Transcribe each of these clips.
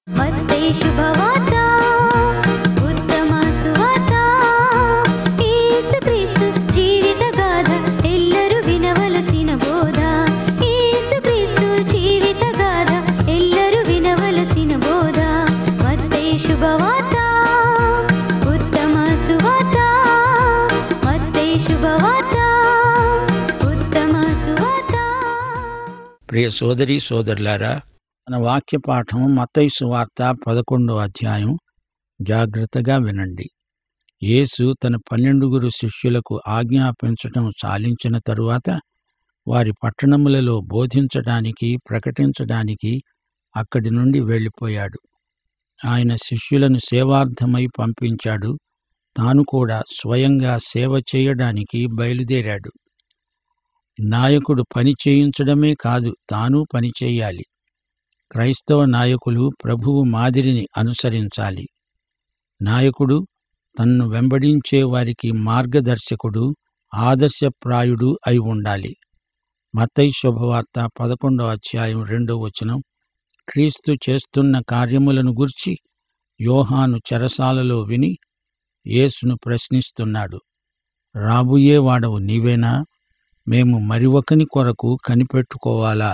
మత్తయి శుభవార్త ఉత్తమ సువార్త యేసుక్రీస్తు జీవిత గాథ ఎల్లరూ వినవలసిన బోధ యేసుక్రీస్తు జీవిత గాథ ఎల్లరూ వినవలసిన బోధ మత్తయి శుభవార్త ఉత్తమ సువార్త మత్తయి శుభవార్త ఉత్తమ సువార్త ప్రియ సోదరి సోదరులారా మన వాక్య పాఠం మత్తయి సువార్త పదకొండో అధ్యాయం జాగ్రత్తగా వినండి యేసు తన పన్నెండుగురు శిష్యులకు ఆజ్ఞాపించటం చాలించిన తరువాత వారి పట్టణములలో బోధించడానికి ప్రకటించడానికి అక్కడి నుండి వెళ్ళిపోయాడు ఆయన శిష్యులను సేవార్థమై పంపించాడు తాను కూడా స్వయంగా సేవ చేయడానికి బయలుదేరాడు నాయకుడు పని చేయించడమే కాదు తాను పని చేయాలి క్రైస్తవ నాయకులు ప్రభువు మాదిరిని అనుసరించాలి నాయకుడు తన్ను వెంబడించే వారికి మార్గదర్శకుడు ఆదర్శప్రాయుడు అయి ఉండాలి మత్తయి శుభవార్త పదకొండవ అధ్యాయం రెండవ వచనం క్రీస్తు చేస్తున్న కార్యములను గుర్చి యోహాను చెరసాలలో విని యేసును ప్రశ్నిస్తున్నాడు రాబోయే వాడవు నీవేనా మేము మరి ఒకని కొరకు కనిపెట్టుకోవాలా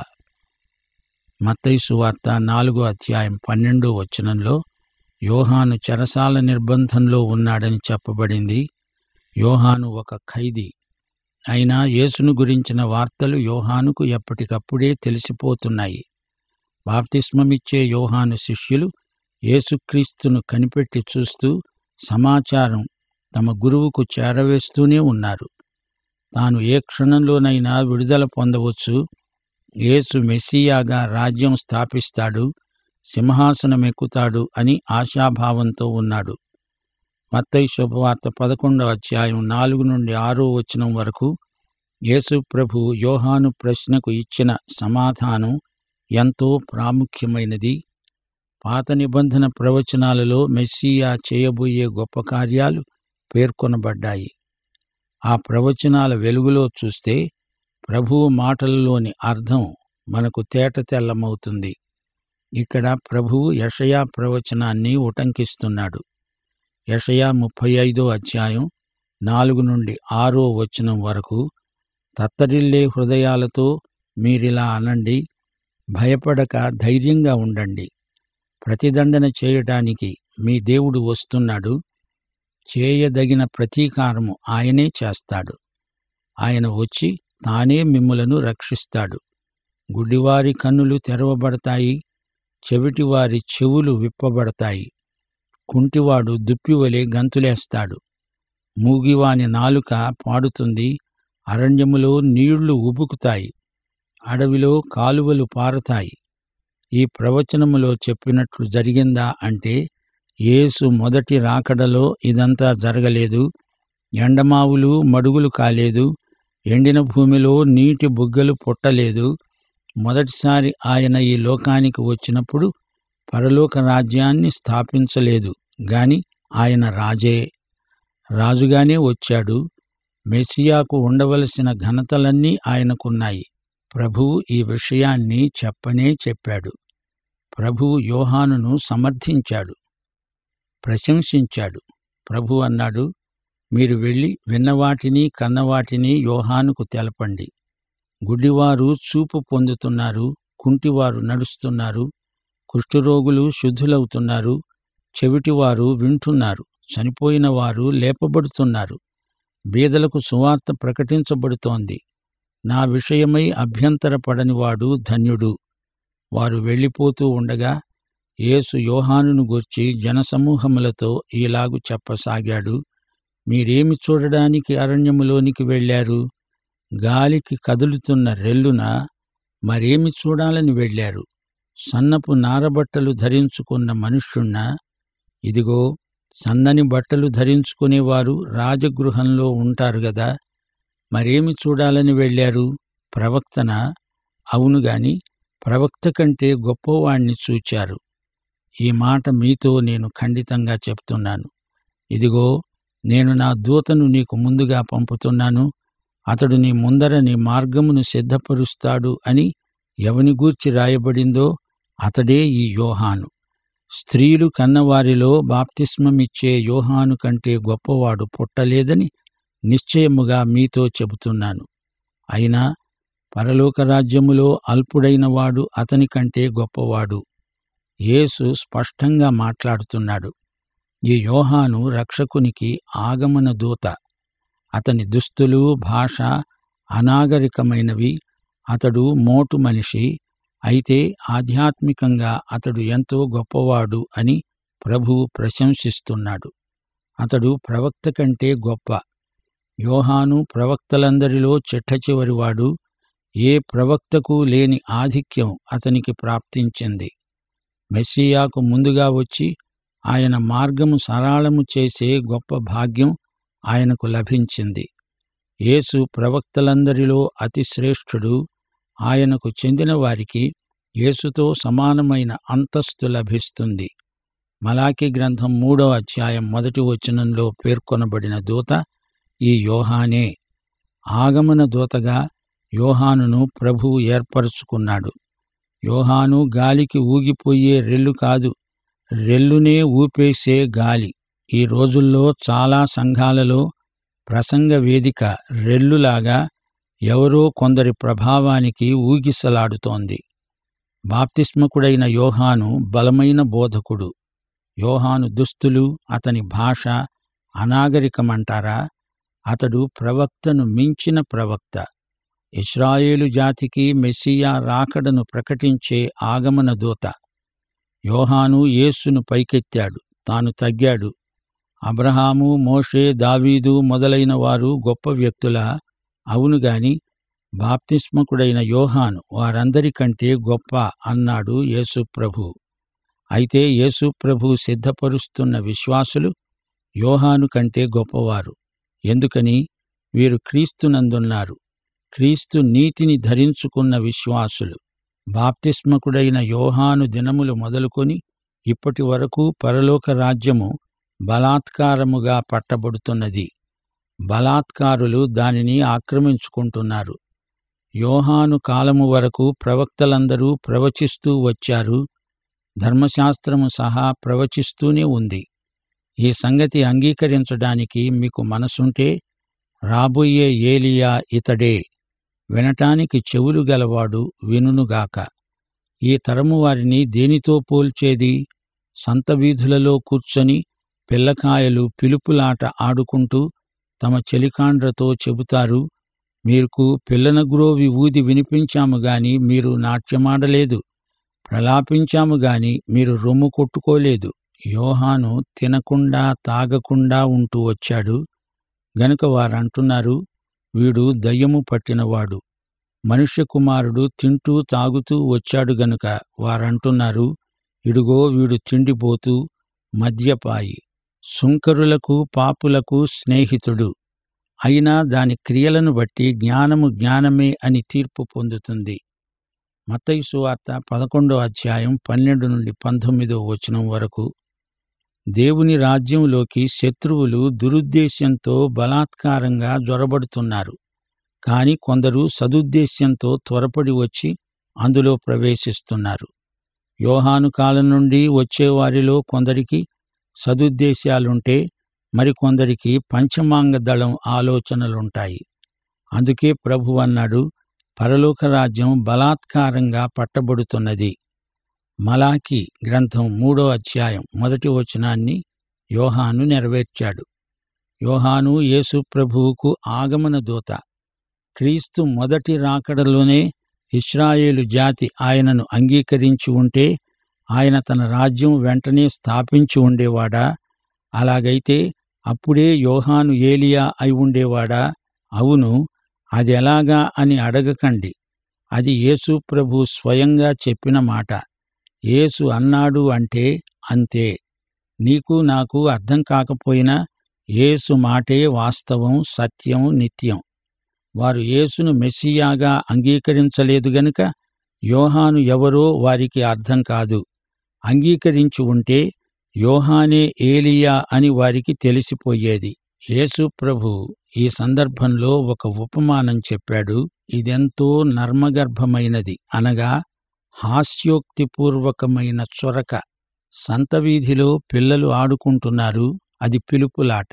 మత్తయి సువార్త నాలుగో అధ్యాయం పన్నెండో వచనంలో యోహాను చెరసాల నిర్బంధంలో ఉన్నాడని చెప్పబడింది యోహాను ఒక ఖైదీ అయినా యేసును గురించిన వార్తలు యోహానుకు ఎప్పటికప్పుడే తెలిసిపోతున్నాయి బాప్తిస్మమిచ్చే యోహాను శిష్యులు యేసుక్రీస్తును కనిపెట్టి చూస్తూ సమాచారం తమ గురువుకు చేరవేస్తూనే ఉన్నారు తాను ఏ క్షణంలోనైనా విడుదల పొందవచ్చు యేసు మెస్సియాగా రాజ్యం స్థాపిస్తాడు సింహాసనమెక్కుతాడు అని ఆశాభావంతో ఉన్నాడు మత్తయి శుభవార్త పదకొండవ అధ్యాయం నాలుగు నుండి ఆరో వచనం వరకు యేసు ప్రభు యోహాను ప్రశ్నకు ఇచ్చిన సమాధానం ఎంతో ప్రాముఖ్యమైనది పాత నిబంధన ప్రవచనాలలో మెస్సియా చేయబోయే గొప్ప కార్యాలు పేర్కొనబడ్డాయి ఆ ప్రవచనాల వెలుగులో చూస్తే ప్రభువు మాటలలోని అర్థం మనకు తేట తెల్లమవుతుంది ఇక్కడ ప్రభువు యషయా ప్రవచనాన్ని ఉటంకిస్తున్నాడు యషయా ముప్పై ఐదో అధ్యాయం నాలుగు నుండి ఆరో వచనం వరకు తత్తరిల్లే హృదయాలతో మీరిలా అనండి భయపడక ధైర్యంగా ఉండండి ప్రతిదండన చేయటానికి మీ దేవుడు వస్తున్నాడు చేయదగిన ప్రతీకారము ఆయనే చేస్తాడు ఆయన వచ్చి తానే మిమ్ములను రక్షిస్తాడు గుడ్డివారి కన్నులు తెరవబడతాయి చెవిటివారి చెవులు విప్పబడతాయి కుంటివాడు దుప్పివలే గంతులేస్తాడు మూగివాని నాలుక పాడుతుంది అరణ్యములో నీళ్లు ఉబుకుతాయి అడవిలో కాలువలు పారుతాయి ఈ ప్రవచనములో చెప్పినట్లు జరిగిందా అంటే యేసు మొదటి రాకడలో ఇదంతా జరగలేదు ఎండమావులు మడుగులు కాలేదు ఎండిన భూమిలో నీటి బుగ్గలు పుట్టలేదు మొదటిసారి ఆయన ఈ లోకానికి వచ్చినప్పుడు పరలోక రాజ్యాన్ని స్థాపించలేదు గాని ఆయన రాజే రాజుగానే వచ్చాడు మెస్సియాకు ఉండవలసిన ఘనతలన్నీ ఆయనకున్నాయి ప్రభువు ఈ విషయాన్ని చెప్పనే చెప్పాడు ప్రభువు యోహానును సమర్థించాడు ప్రశంసించాడు ప్రభు అన్నాడు మీరు వెళ్ళి విన్నవాటిని కన్నవాటిని యోహానుకు తెలపండి గుడ్డివారు చూపు పొందుతున్నారు కుంటివారు నడుస్తున్నారు కుష్ఠరోగులు శుద్ధులవుతున్నారు చెవిటివారు వింటున్నారు చనిపోయిన వారు లేపబడుతున్నారు బీదలకు సువార్త ప్రకటించబడుతోంది నా విషయమై అభ్యంతరపడనివాడు ధన్యుడు వారు వెళ్ళిపోతూ ఉండగా యేసు యోహానును గూర్చి జనసమూహములతో ఈలాగు చెప్పసాగాడు మీరేమి చూడడానికి అరణ్యములోనికి వెళ్ళారు గాలికి కదులుతున్న రెల్లున మరేమి చూడాలని వెళ్ళారు సన్నపు నారబట్టలు ధరించుకున్న మనుష్యుణ్ణా ఇదిగో సన్నని బట్టలు ధరించుకునేవారు రాజగృహంలో ఉంటారు గదా మరేమి చూడాలని వెళ్ళారు ప్రవక్తన అవును గాని ప్రవక్త కంటే గొప్పవాణ్ణి చూచారు ఈ మాట మీతో నేను ఖండితంగా చెప్తున్నాను ఇదిగో నేను నా దూతను నీకు ముందుగా పంపుతున్నాను అతడు నీ ముందర నీ మార్గమును సిద్ధపరుస్తాడు అని ఎవని గూర్చి రాయబడిందో అతడే ఈ యోహాను స్త్రీలు కన్నవారిలో బాప్తిస్మమిచ్చే యోహాను కంటే గొప్పవాడు పుట్టలేదని నిశ్చయముగా మీతో చెబుతున్నాను అయినా పరలోక రాజ్యములో అల్పుడైన వాడు అతని కంటే గొప్పవాడు యేసు స్పష్టంగా మాట్లాడుతున్నాడు ఈ యోహాను రక్షకునికి ఆగమన దూత అతని దుస్తులు భాష అనాగరికమైనవి అతడు మోటు మనిషి అయితే ఆధ్యాత్మికంగా అతడు ఎంతో గొప్పవాడు అని ప్రభువు ప్రశంసిస్తున్నాడు అతడు ప్రవక్త కంటే గొప్ప యోహాను ప్రవక్తలందరిలో చిట్టచివరివాడు ఏ ప్రవక్తకు లేని ఆధిక్యం అతనికి ప్రాప్తించింది మెస్సియాకు ముందుగా వచ్చి ఆయన మార్గము సరళము చేసే గొప్ప భాగ్యం ఆయనకు లభించింది యేసు ప్రవక్తలందరిలో అతి శ్రేష్ఠుడు ఆయనకు చెందిన వారికి యేసుతో సమానమైన అంతస్తు లభిస్తుంది మలాకి గ్రంథం మూడో అధ్యాయం మొదటి వచనంలో పేర్కొనబడిన దూత ఈ యోహానే ఆగమన దూతగా యోహానును ప్రభువు ఏర్పరచుకున్నాడు యోహాను గాలికి ఊగిపోయే రెల్లు కాదు రెల్లునే ఊపేసే గాలి ఈ రోజుల్లో చాలా సంఘాలలో ప్రసంగ వేదిక రెల్లులాగా ఎవరో కొందరి ప్రభావానికి ఊగిసలాడుతోంది బాప్తిస్మకుడైన యోహాను బలమైన బోధకుడు యోహాను దుస్తులు అతని భాష అనాగరికమంటారా అతడు ప్రవక్తను మించిన ప్రవక్త ఇస్రాయేలు జాతికి మెస్సియా రాకడను ప్రకటించే ఆగమన దూత యోహాను యేసును పైకెత్తాడు తాను తగ్గాడు అబ్రహాము మోషే దావీదు మొదలైన వారు గొప్ప వ్యక్తుల అవును గాని బాప్తిస్మకుడైన యోహాను వారందరికంటే గొప్ప అన్నాడు యేసుప్రభు అయితే యేసుప్రభు సిద్ధపరుస్తున్న విశ్వాసులు యోహాను కంటే గొప్పవారు ఎందుకని వీరు క్రీస్తునందున్నారు క్రీస్తు నీతిని ధరించుకున్న విశ్వాసులు బాప్తిస్మకుడైన యోహాను దినములు మొదలుకొని ఇప్పటి వరకు పరలోక రాజ్యము బలాత్కారముగా పట్టబడుతున్నది బలాత్కారులు దానిని ఆక్రమించుకుంటున్నారు యోహాను కాలము వరకు ప్రవక్తలందరూ ప్రవచిస్తూ వచ్చారు ధర్మశాస్త్రము సహా ప్రవచిస్తూనే ఉంది ఈ సంగతి అంగీకరించడానికి మీకు మనసుంటే రాబోయే ఏలియా ఇతడే వినటానికి చెవులు గలవాడు వినుగాక ఈ తరము వారిని దేనితో పోల్చేది సంత వీధులలో కూర్చొని పిల్లకాయలు పిలుపులాట ఆడుకుంటూ తమ చెలికాండ్రతో చెబుతారు మీకు పిల్లనగ్రోవి ఊది వినిపించాము గాని మీరు నాట్యమాడలేదు ప్రలాపించాము గాని మీరు రొమ్ము కొట్టుకోలేదు యోహాను తినకుండా తాగకుండా ఉంటూ వచ్చాడు గనుక వారంటున్నారు వీడు దయ్యము పట్టినవాడు మనుష్య కుమారుడు తింటూ తాగుతూ వచ్చాడు గనుక వారంటున్నారు ఇడుగో వీడు తిండిపోతూ మద్యపాయి సుంకరులకు పాపులకు స్నేహితుడు అయినా దాని క్రియలను బట్టి జ్ఞానము జ్ఞానమే అని తీర్పు పొందుతుంది మత్తయి సువార్త పదకొండో అధ్యాయం పన్నెండు నుండి పంతొమ్మిదో వచనం వరకు దేవుని రాజ్యంలోకి శత్రువులు దురుద్దేశ్యంతో బలాత్కారంగా జొరబడుతున్నారు కాని కొందరు సదుద్దేశ్యంతో త్వరపడి వచ్చి అందులో ప్రవేశిస్తున్నారు యోహాను కాలం నుండి వచ్చేవారిలో కొందరికి సదుద్దేశాలుంటే మరికొందరికి పంచమాంగ దళం ఆలోచనలుంటాయి అందుకే ప్రభు అన్నాడు పరలోక రాజ్యం బలాత్కారంగా పట్టబడుతున్నది మలాకి గ్రంథం మూడో అధ్యాయం మొదటి వచనాన్ని యోహాను నెరవేర్చాడు యోహాను యేసు ప్రభువుకు ఆగమన దూత క్రీస్తు మొదటి రాకడలోనే ఇస్రాయేలు జాతి ఆయనను అంగీకరించి ఉంటే ఆయన తన రాజ్యం వెంటనే స్థాపించి ఉండేవాడా అలాగైతే అప్పుడే యోహాను ఏలియా అయి ఉండేవాడా అవును అది ఎలాగా అని అడగకండి అది యేసు ప్రభు స్వయంగా చెప్పిన మాట యేసు అన్నాడు అంటే అంతే నీకు నాకు అర్థం కాకపోయినా యేసు మాటే వాస్తవం సత్యం నిత్యం వారు యేసును మెస్సియాగా అంగీకరించలేదు గనుక యోహాను ఎవరో వారికి అర్థం కాదు అంగీకరించి ఉంటే యోహానే ఏలియా అని వారికి తెలిసిపోయేది యేసు ప్రభు ఈ సందర్భంలో ఒక ఉపమానం చెప్పాడు ఇదెంతో నర్మగర్భమైనది అనగా హాస్యోక్తిపూర్వకమైన చొరక సంత వీధిలో పిల్లలు ఆడుకుంటున్నారు అది పిలుపులాట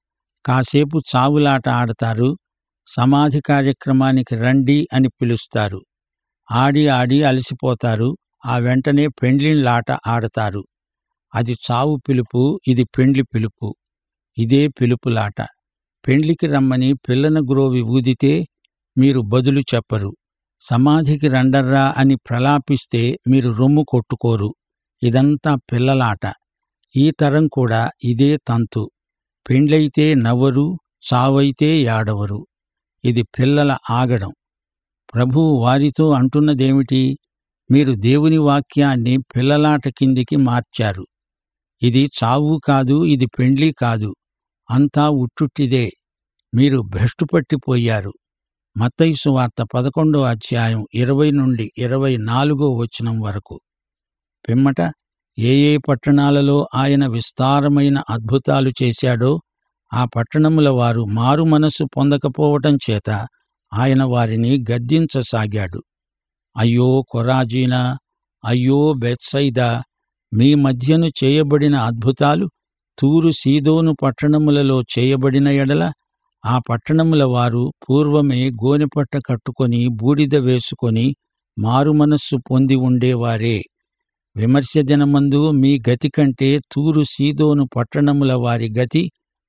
కాసేపు చావులాట ఆడతారు సమాధి కార్యక్రమానికి రండి అని పిలుస్తారు ఆడి ఆడి అలసిపోతారు ఆ వెంటనే పెండ్లిళ్ళాట ఆడతారు అది చావు పిలుపు ఇది పెండ్లి పిలుపు ఇదే పిలుపులాట పెండ్లికి రమ్మని పిల్లన గ్రోవి ఊదితే మీరు బదులు చెప్పరు సమాధికి రండర్రా అని ప్రలాపిస్తే మీరు రొమ్ము కొట్టుకోరు ఇదంతా పిల్లలాట ఈ తరం కూడా ఇదే తంతు పెండ్లైతే నవ్వరు చావైతే యాడవరు ఇది పిల్లల ఆగడం ప్రభువు వారితో అంటున్నదేమిటి మీరు దేవుని వాక్యాన్ని పిల్లలాట కిందికి మార్చారు ఇది చావు కాదు ఇది పెండ్లి కాదు అంతా ఉట్టుట్టిదే మీరు భ్రష్టుపట్టిపోయారు మత్తైసు వార్త పదకొండో అధ్యాయం ఇరవై నుండి ఇరవై నాలుగో వచనం వరకు పిమ్మట ఏ ఏ పట్టణాలలో ఆయన విస్తారమైన అద్భుతాలు చేశాడో ఆ పట్టణముల వారు మారు మనస్సు పొందకపోవటం చేత ఆయన వారిని గద్దించసాగాడు అయ్యో కొరాజీనా అయ్యో బెత్సైదా మీ మధ్యను చేయబడిన అద్భుతాలు తూరు సీదోను పట్టణములలో చేయబడిన ఎడల ఆ పట్టణముల వారు పూర్వమే గోనెపట్ట కట్టుకొని బూడిద వేసుకొని మారుమనస్సు పొంది ఉండేవారే విమర్శ దినమందు మీ గతి కంటే తూరు సీదోను పట్టణముల వారి గతి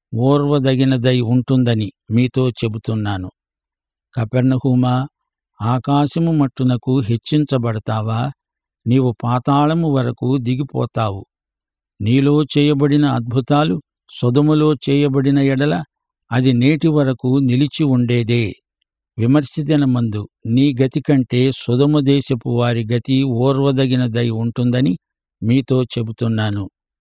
ఓర్వదగినదై ఉంటుందని మీతో చెబుతున్నాను కపెర్నహూమా ఆకాశము మట్టునకు హెచ్చించబడతావా నీవు పాతాళము వరకు దిగిపోతావు నీలో చేయబడిన అద్భుతాలు సొదములో చేయబడిన ఎడల అది నేటి వరకు నిలిచి ఉండేదే విమర్శిదినమందు నీ గతి కంటే సుధమ దేశపు వారి గతి ఓర్వదగినదై ఉంటుందని మీతో చెబుతున్నాను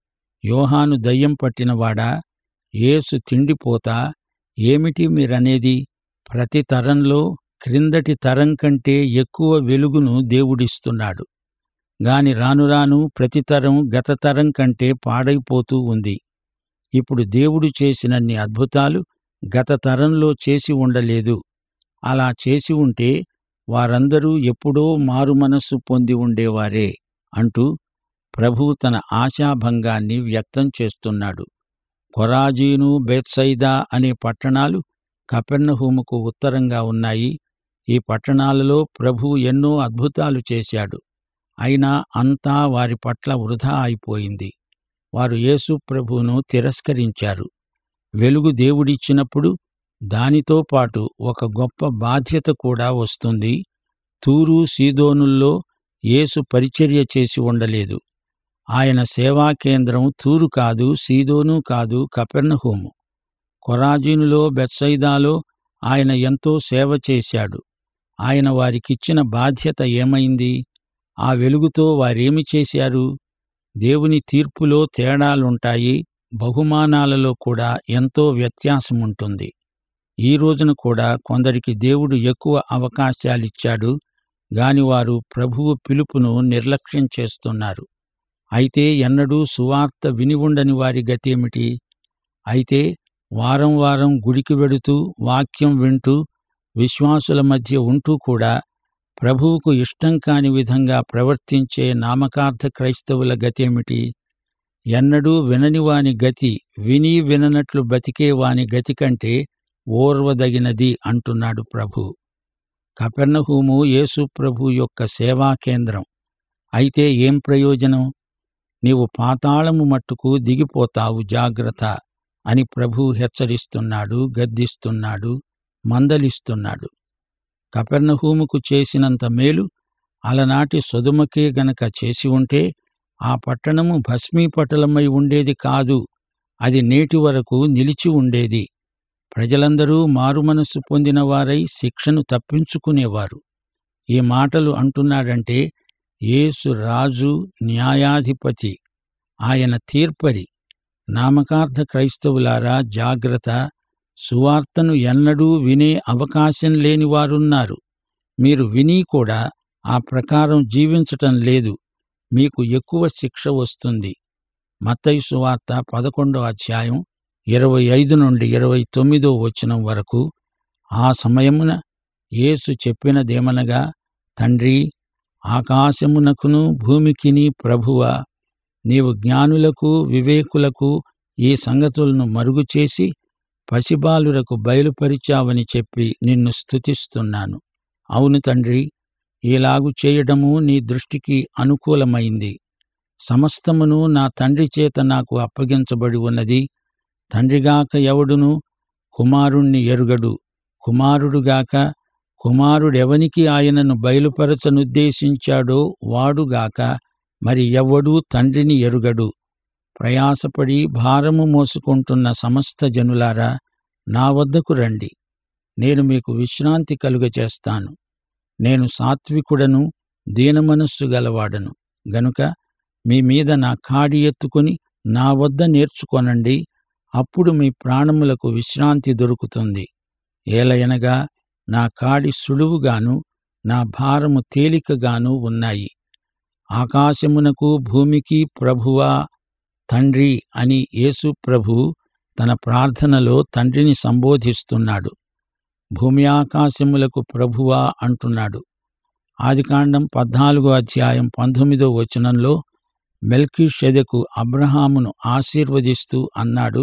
యోహాను దయ్యం పట్టినవాడా యేసు తిండిపోతా ఏమిటి మీరనేది ప్రతి తరంలో క్రిందటి తరం కంటే ఎక్కువ వెలుగును దేవుడిస్తున్నాడు గాని రానురాను ప్రతి తరం గత తరం కంటే పాడైపోతూ ఉంది ఇప్పుడు దేవుడు చేసినన్ని అద్భుతాలు గత తరంలో చేసి ఉండలేదు అలా చేసి ఉంటే వారందరూ ఎప్పుడో మారుమనస్సు పొంది ఉండేవారే అంటూ ప్రభువు తన ఆశాభంగాన్ని వ్యక్తం చేస్తున్నాడు కొరాజీను బెత్సైదా అనే పట్టణాలు కపెర్నహూముకు ఉత్తరంగా ఉన్నాయి ఈ పట్టణాలలో ప్రభువు ఎన్నో అద్భుతాలు చేశాడు అయినా అంతా వారి పట్ల వృధా అయిపోయింది వారు యేసు ప్రభువును తిరస్కరించారు వెలుగు దేవుడిచ్చినప్పుడు దానితో పాటు ఒక గొప్ప బాధ్యత కూడా వస్తుంది తూరు సీదోనుల్లో యేసు పరిచర్య చేసి ఉండలేదు ఆయన సేవా కేంద్రం తూరు కాదు సీదోను కాదు కపెర్నహూము కొరాజీనులో బెత్సైదాలో ఆయన ఎంతో సేవ చేశాడు ఆయన వారికిచ్చిన బాధ్యత ఏమైంది ఆ వెలుగుతో వారేమి చేశారు దేవుని తీర్పులో తేడాలుంటాయి బహుమానాలలో కూడా ఎంతో వ్యత్యాసముంటుంది ఈ రోజున కూడా కొందరికి దేవుడు ఎక్కువ అవకాశాలిచ్చాడు గాని వారు ప్రభువు పిలుపును నిర్లక్ష్యం చేస్తున్నారు అయితే ఎన్నడూ సువార్త విని ఉండని వారి గతేమిటి అయితే వారం వారం గుడికి వెడుతూ వాక్యం వింటూ విశ్వాసుల మధ్య ఉంటూ కూడా ప్రభువుకు ఇష్టం కాని విధంగా ప్రవర్తించే నామకార్థ క్రైస్తవుల గతేమిటి ఎన్నడూ వినని వాని గతి విని విననట్లు బతికే వాని గతి కంటే ఓర్వదగినది అంటున్నాడు ప్రభు కపెర్నహూము యేసు ప్రభు యొక్క సేవా కేంద్రం అయితే ఏం ప్రయోజనం నీవు పాతాళము మట్టుకు దిగిపోతావు జాగ్రత్త అని ప్రభు హెచ్చరిస్తున్నాడు గద్దిస్తున్నాడు మందలిస్తున్నాడు కపెర్నహూముకు చేసినంత మేలు అలనాటి సొదుమకే గనక చేసి ఉంటే ఆ పట్టణము భస్మీపటలమై ఉండేది కాదు అది నేటి వరకు నిలిచి ఉండేది ప్రజలందరూ మారుమనస్సు పొందిన వారై శిక్షను తప్పించుకునేవారు ఈ మాటలు అంటున్నాడంటే యేసు రాజు న్యాయాధిపతి ఆయన తీర్పరి నామకార్థ క్రైస్తవులారా జాగ్రత్త సువార్తను ఎన్నడూ వినే అవకాశం లేని వారున్నారు మీరు విని కూడా ఆ ప్రకారం జీవించటం లేదు మీకు ఎక్కువ శిక్ష వస్తుంది మత్తయి సువార్త పదకొండో అధ్యాయం ఇరవై ఐదు నుండి ఇరవై తొమ్మిదో వచనం వరకు ఆ సమయమున యేసు చెప్పినదేమనగా తండ్రి ఆకాశమునకును భూమికిని ప్రభువ నీవు జ్ఞానులకు వివేకులకు ఈ సంగతులను మరుగు చేసి పసిబాలురకు బయలుపరిచావని చెప్పి నిన్ను స్తుతిస్తున్నాను అవును తండ్రి ఈలాగు చేయడము నీ దృష్టికి అనుకూలమైంది సమస్తమును నా తండ్రి చేత నాకు అప్పగించబడి ఉన్నది తండ్రిగాక ఎవడును కుమారుణ్ణి ఎరుగడు కుమారుడుగాక కుమారుడెవనికి ఆయనను బయలుపరచనుద్దేశించాడో వాడుగాక మరి ఎవ్వడూ తండ్రిని ఎరుగడు ప్రయాసపడి భారము మోసుకుంటున్న సమస్త జనులారా నా వద్దకు రండి నేను మీకు విశ్రాంతి కలుగచేస్తాను నేను సాత్వికుడను దీనమనస్సు గలవాడను గనుక మీ మీద నా కాడి ఎత్తుకుని నా వద్ద నేర్చుకొనండి అప్పుడు మీ ప్రాణములకు విశ్రాంతి దొరుకుతుంది ఏలయనగా నా కాడి సులువుగాను నా భారము తేలికగాను ఉన్నాయి ఆకాశమునకు భూమికి ప్రభువా తండ్రి అని యేసు ప్రభు తన ప్రార్థనలో తండ్రిని సంబోధిస్తున్నాడు భూమి ఆకాశములకు ప్రభువా అంటున్నాడు ఆదికాండం పద్నాలుగో అధ్యాయం పంతొమ్మిదో వచనంలో మెల్కీ షెదకు అబ్రహామును ఆశీర్వదిస్తూ అన్నాడు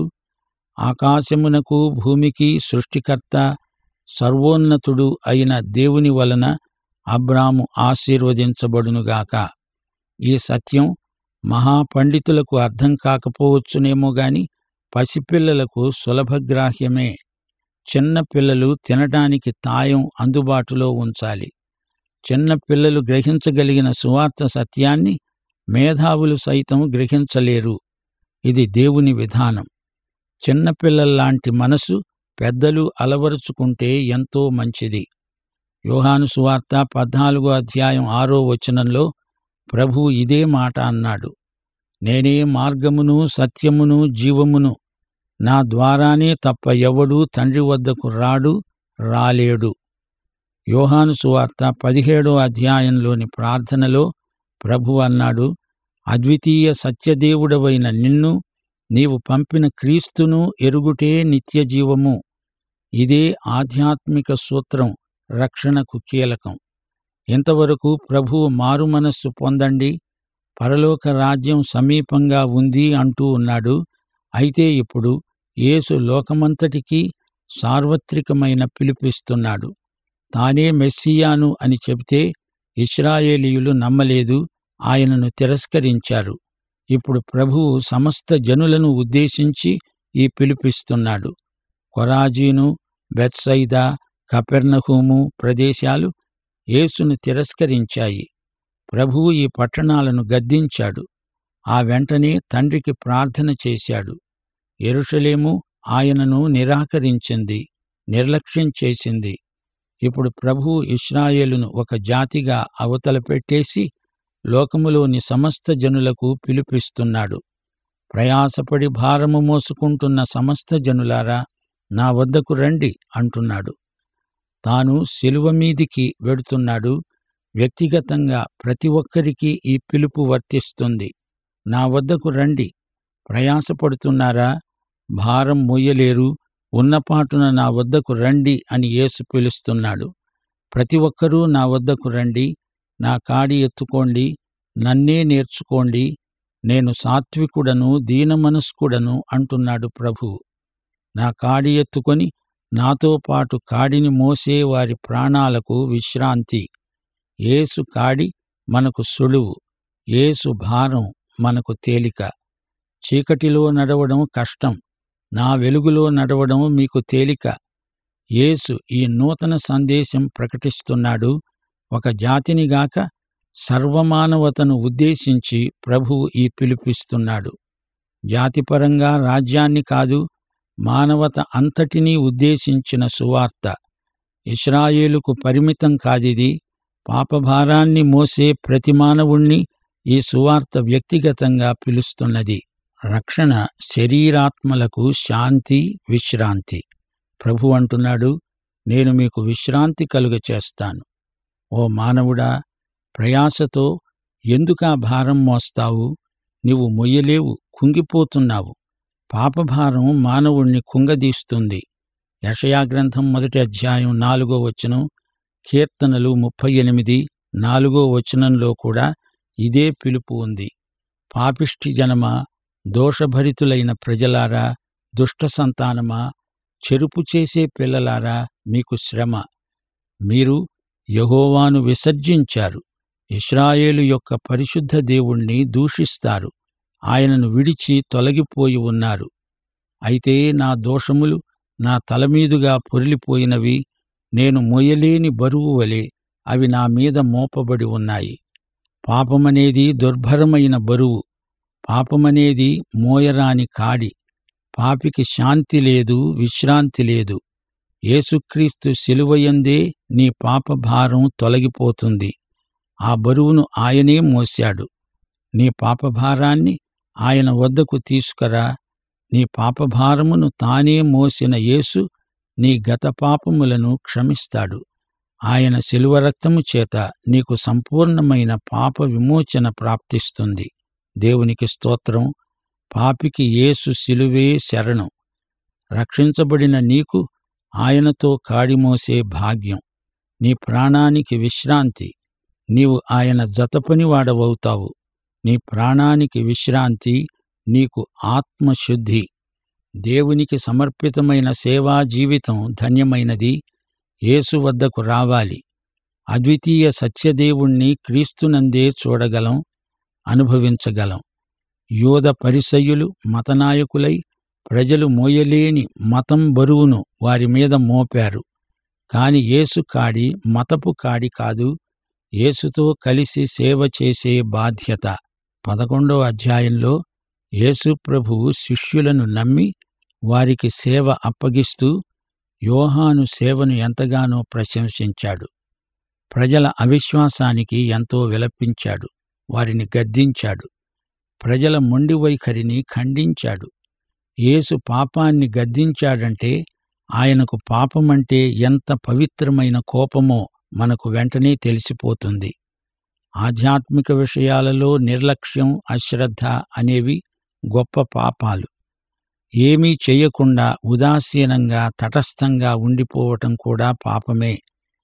ఆకాశమునకు భూమికి సృష్టికర్త సర్వోన్నతుడు అయిన దేవుని వలన అబ్రాము ఆశీర్వదించబడునుగాక ఈ సత్యం మహాపండితులకు అర్థం కాకపోవచ్చునేమో గాని పసిపిల్లలకు సులభగ్రాహ్యమే చిన్న పిల్లలు తినడానికి తాయం అందుబాటులో ఉంచాలి చిన్న పిల్లలు గ్రహించగలిగిన సువార్త సత్యాన్ని మేధావులు సైతం గ్రహించలేరు ఇది దేవుని విధానం చిన్నపిల్లల్లాంటి మనసు పెద్దలు అలవరుచుకుంటే ఎంతో మంచిది యోహాను సువార్త పద్నాలుగో అధ్యాయం ఆరో వచనంలో ప్రభువు ఇదే మాట అన్నాడు నేనే మార్గమును సత్యమును జీవమును నా ద్వారానే తప్ప ఎవడూ తండ్రి వద్దకు రాడు రాలేడు యోహాను సువార్త పదిహేడో అధ్యాయంలోని ప్రార్థనలో ప్రభు అన్నాడు అద్వితీయ సత్యదేవుడవైన నిన్ను నీవు పంపిన క్రీస్తును ఎరుగుటే నిత్యజీవము ఇదే ఆధ్యాత్మిక సూత్రం రక్షణకు కీలకం ఇంతవరకు ప్రభువు మారుమనస్సు పొందండి పరలోక రాజ్యం సమీపంగా ఉంది అంటూ ఉన్నాడు అయితే ఇప్పుడు యేసు లోకమంతటికీ సార్వత్రికమైన పిలుపిస్తున్నాడు తానే మెస్సియాను అని చెబితే ఇస్రాయేలీయులు నమ్మలేదు ఆయనను తిరస్కరించారు ఇప్పుడు ప్రభువు సమస్త జనులను ఉద్దేశించి ఈ పిలుపిస్తున్నాడు కొరాజీను బెత్సైదా కపెర్నహూము ప్రదేశాలు యేసును తిరస్కరించాయి ప్రభువు ఈ పట్టణాలను గద్దించాడు ఆ వెంటనే తండ్రికి ప్రార్థన చేశాడు ఎరుషలేము ఆయనను నిరాకరించింది నిర్లక్ష్యం చేసింది ఇప్పుడు ప్రభువు ఇస్రాయేలును ఒక జాతిగా అవతల పెట్టేసి లోకములోని సమస్త జనులకు పిలుపిస్తున్నాడు ప్రయాసపడి భారము మోసుకుంటున్న సమస్త జనులారా నా వద్దకు రండి అంటున్నాడు తాను శిలువ మీదికి వెడుతున్నాడు వ్యక్తిగతంగా ప్రతి ఒక్కరికి ఈ పిలుపు వర్తిస్తుంది నా వద్దకు రండి ప్రయాసపడుతున్నారా భారం మొయ్యలేరు ఉన్నపాటున నా వద్దకు రండి అని యేసు పిలుస్తున్నాడు ప్రతి ఒక్కరూ నా వద్దకు రండి నా కాడి ఎత్తుకోండి నన్నే నేర్చుకోండి నేను సాత్వికుడను దీనమనస్కుడను అంటున్నాడు ప్రభువు నా కాడి ఎత్తుకొని నాతో పాటు కాడిని మోసే వారి ప్రాణాలకు విశ్రాంతి ఏసు కాడి మనకు సులువు ఏసు భారం మనకు తేలిక చీకటిలో నడవడం కష్టం నా వెలుగులో నడవడం మీకు తేలిక యేసు ఈ నూతన సందేశం ప్రకటిస్తున్నాడు ఒక జాతినిగాక సర్వమానవతను ఉద్దేశించి ప్రభువు ఈ పిలుపిస్తున్నాడు జాతిపరంగా రాజ్యాన్ని కాదు మానవత అంతటినీ ఉద్దేశించిన సువార్త ఇస్రాయేలుకు పరిమితం కాదిది పాపభారాన్ని మోసే ప్రతి మానవుణ్ణి ఈ సువార్త వ్యక్తిగతంగా పిలుస్తున్నది రక్షణ శరీరాత్మలకు శాంతి విశ్రాంతి ప్రభు అంటున్నాడు నేను మీకు విశ్రాంతి కలుగ చేస్తాను ఓ మానవుడా ప్రయాసతో ఎందుకా భారం మోస్తావు నీవు మొయ్యలేవు కుంగిపోతున్నావు పాపభారం మానవుణ్ణి కుంగదీస్తుంది యషయాగ్రంథం మొదటి అధ్యాయం నాలుగో వచనం కీర్తనలు ముప్పై ఎనిమిది నాలుగో వచనంలో కూడా ఇదే పిలుపు ఉంది పాపిష్టి జనమా దోషభరితులైన ప్రజలారా దుష్ట సంతానమా చెరుపు చేసే పిల్లలారా మీకు శ్రమ మీరు యహోవాను విసర్జించారు ఇస్రాయేలు యొక్క పరిశుద్ధ దేవుణ్ణి దూషిస్తారు ఆయనను విడిచి తొలగిపోయి ఉన్నారు అయితే నా దోషములు నా తలమీదుగా పొరిలిపోయినవి నేను మోయలేని బరువు వలె అవి నా మీద మోపబడి ఉన్నాయి పాపమనేది దుర్భరమైన బరువు పాపమనేది మోయరాని కాడి పాపికి శాంతి లేదు విశ్రాంతి లేదు యేసుక్రీస్తు శిలువయందే నీ పాపభారం తొలగిపోతుంది ఆ బరువును ఆయనే మోశాడు నీ పాపభారాన్ని ఆయన వద్దకు తీసుకురా నీ పాపభారమును తానే మోసిన యేసు నీ గత పాపములను క్షమిస్తాడు ఆయన శిలువ రక్తము చేత నీకు సంపూర్ణమైన పాప విమోచన ప్రాప్తిస్తుంది దేవునికి స్తోత్రం పాపికి యేసు శిలువే శరణం రక్షించబడిన నీకు ఆయనతో కాడిమోసే భాగ్యం నీ ప్రాణానికి విశ్రాంతి నీవు ఆయన జతపనివాడవవుతావు నీ ప్రాణానికి విశ్రాంతి నీకు ఆత్మశుద్ధి దేవునికి సమర్పితమైన సేవా జీవితం ధన్యమైనది యేసు వద్దకు రావాలి అద్వితీయ సత్యదేవుణ్ణి క్రీస్తునందే చూడగలం అనుభవించగలం యోధ పరిసయ్యులు మతనాయకులై ప్రజలు మోయలేని మతం బరువును వారి మీద మోపారు కాని యేసు కాడి మతపు కాడి కాదు యేసుతో కలిసి సేవ చేసే బాధ్యత పదకొండో అధ్యాయంలో యేసు ప్రభువు శిష్యులను నమ్మి వారికి సేవ అప్పగిస్తూ యోహాను సేవను ఎంతగానో ప్రశంసించాడు ప్రజల అవిశ్వాసానికి ఎంతో విలపించాడు వారిని గద్దించాడు ప్రజల మొండి వైఖరిని ఖండించాడు యేసు పాపాన్ని గద్దించాడంటే ఆయనకు పాపమంటే ఎంత పవిత్రమైన కోపమో మనకు వెంటనే తెలిసిపోతుంది ఆధ్యాత్మిక విషయాలలో నిర్లక్ష్యం అశ్రద్ధ అనేవి గొప్ప పాపాలు ఏమీ చేయకుండా ఉదాసీనంగా తటస్థంగా ఉండిపోవటం కూడా పాపమే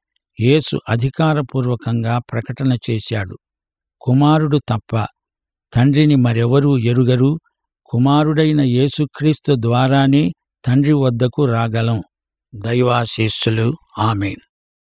యేసు అధికారపూర్వకంగా ప్రకటన చేశాడు కుమారుడు తప్ప తండ్రిని మరెవరూ ఎరుగరు కుమారుడైన యేసుక్రీస్తు ద్వారానే తండ్రి వద్దకు రాగలం దైవాశీస్సులు ఆమెన్